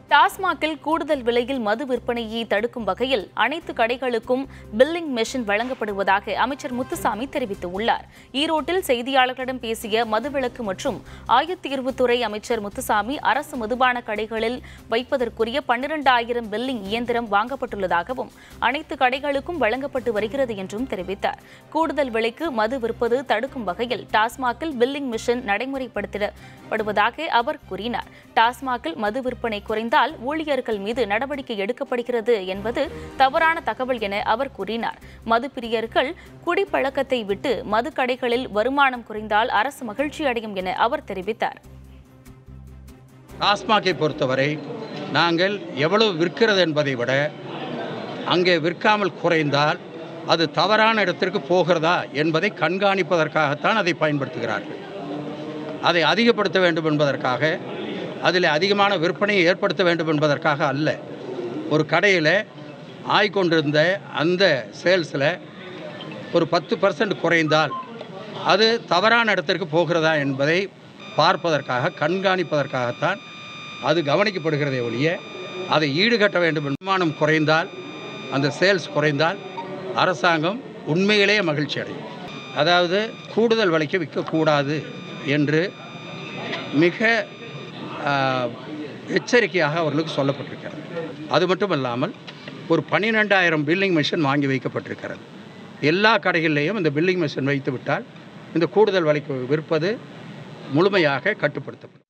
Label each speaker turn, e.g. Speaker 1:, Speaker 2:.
Speaker 1: டாஸ்மாகில் கூடுதல் விலையில் மது விற்பனையை தடுக்கும் வகையில் அனைத்து கடைகளுக்கும் பில்லிங் மெஷின் வழங்கப்படுவதாக அமைச்சர் முத்துசாமி தெரிவித்துள்ளார் ஈரோட்டில் செய்தியாளர்களிடம் பேசிய மதுவிலக்கு மற்றும் ஆயத்தீர்வுத்துறை அமைச்சர் முத்துசாமி அரசு மதுபான கடைகளில் வைப்பதற்குரிய பன்னிரண்டாயிரம் பில்லிங் இயந்திரம் வாங்கப்பட்டுள்ளதாகவும் அனைத்து கடைகளுக்கும் வழங்கப்பட்டு வருகிறது என்றும் தெரிவித்தார் கூடுதல் விலைக்கு மது விற்பது தடுக்கும் வகையில் டாஸ்மாகில் பில்லிங் மிஷின் நடைமுறைப்படுத்தப்படுவதாக அவர் கூறினார் டாஸ்மாகில் மது விற்பனை குறைந்தால் ஊழியர்கள் மீது நடவடிக்கை எடுக்கப்படுகிறது என்பது தவறான தகவல் என அவர் கூறினார் மது பிரியர்கள் குடிப்பழக்கத்தை விட்டு மது கடைகளில் வருமானம் குறைந்தால் அரசு மகிழ்ச்சி அடையும் என அவர் தெரிவித்தார்
Speaker 2: டாஸ்மாகை பொறுத்தவரை நாங்கள் எவ்வளவு விற்கிறது என்பதை விட அங்கே விற்காமல் குறைந்தால் அது தவறான இடத்திற்கு போகிறதா என்பதை கண்காணிப்பதற்காகத்தான் அதை பயன்படுத்துகிறார்கள் அதை அதிகப்படுத்த வேண்டும் என்பதற்காக அதில் அதிகமான விற்பனையை ஏற்படுத்த வேண்டும் என்பதற்காக அல்ல ஒரு கடையில் ஆய்கொண்டிருந்த அந்த சேல்ஸில் ஒரு பத்து பர்சன்ட் குறைந்தால் அது தவறான இடத்திற்கு போகிறதா என்பதை பார்ப்பதற்காக கண்காணிப்பதற்காகத்தான் அது கவனிக்கப்படுகிறதே ஒழிய அதை ஈடுகட்ட வேண்டும் வருமானம் குறைந்தால் அந்த சேல்ஸ் குறைந்தால் அரசாங்கம் உண்மையிலேயே மகிழ்ச்சி அடையும் அதாவது கூடுதல் விலைக்கு விற்கக்கூடாது என்று மிக ஆ, எச்சரிக்கையாக அவர்களுக்கு சொல்லப்பட்டிருக்கிறது அது மட்டும் இல்லாமல் ஒரு பன்னிரெண்டாயிரம் பில்லிங் மிஷின் வாங்கி வைக்கப்பட்டிருக்கிறது எல்லா கடைகளிலேயும் இந்த பில்லிங் மிஷின் வைத்து விட்டால் இந்த கூடுதல் விலைக்கு விற்பது முழுமையாக கட்டுப்படுத்தப்படும்